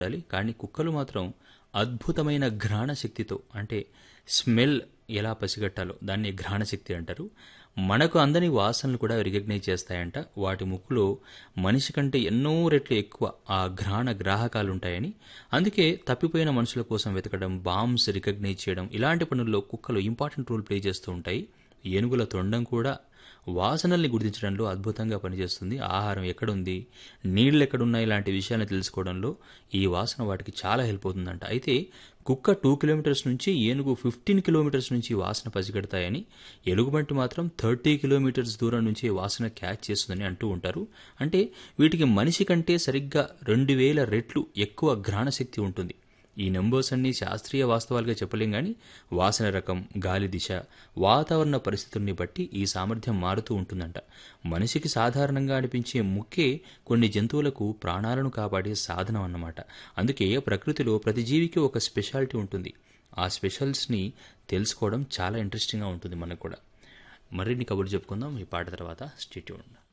ఉండాలి కానీ కుక్కలు మాత్రం అద్భుతమైన ఘ్రాణ శక్తితో అంటే స్మెల్ ఎలా పసిగట్టాలో దాన్ని ఘ్రాణ శక్తి అంటారు మనకు అందని వాసనలు కూడా రికగ్నైజ్ చేస్తాయంట వాటి ముక్కులో మనిషి కంటే ఎన్నో రెట్లు ఎక్కువ ఆ ఘ్రాణ గ్రాహకాలు ఉంటాయని అందుకే తప్పిపోయిన మనుషుల కోసం వెతకడం బాంబ్స్ రికగ్నైజ్ చేయడం ఇలాంటి పనుల్లో కుక్కలు ఇంపార్టెంట్ రోల్ ప్లే చేస్తూ ఉంటాయి ఏనుగుల తొండం కూడా వాసనల్ని గుర్తించడంలో అద్భుతంగా పనిచేస్తుంది ఆహారం ఎక్కడుంది నీళ్ళు ఎక్కడున్నాయి ఇలాంటి విషయాలను తెలుసుకోవడంలో ఈ వాసన వాటికి చాలా హెల్ప్ అవుతుందంట అయితే కుక్క టూ కిలోమీటర్స్ నుంచి ఏనుగు ఫిఫ్టీన్ కిలోమీటర్స్ నుంచి వాసన పసిగడతాయని ఎలుగుబంటి మాత్రం థర్టీ కిలోమీటర్స్ దూరం నుంచి వాసన క్యాచ్ చేస్తుందని అంటూ ఉంటారు అంటే వీటికి మనిషి కంటే సరిగ్గా రెండు వేల రెట్లు ఎక్కువ ఘ్రాణశక్తి ఉంటుంది ఈ నెంబర్స్ అన్ని శాస్త్రీయ వాస్తవాలుగా చెప్పలేం కానీ వాసన రకం గాలి దిశ వాతావరణ పరిస్థితుల్ని బట్టి ఈ సామర్థ్యం మారుతూ ఉంటుందంట మనిషికి సాధారణంగా అనిపించే ముక్కే కొన్ని జంతువులకు ప్రాణాలను కాపాడే సాధనం అన్నమాట అందుకే ప్రకృతిలో ప్రతి జీవికి ఒక స్పెషాలిటీ ఉంటుంది ఆ స్పెషల్స్ని తెలుసుకోవడం చాలా ఇంట్రెస్టింగ్గా ఉంటుంది మనకు కూడా మరిన్ని కబుర్లు చెప్పుకుందాం ఈ పాట తర్వాత స్టేట్యూన్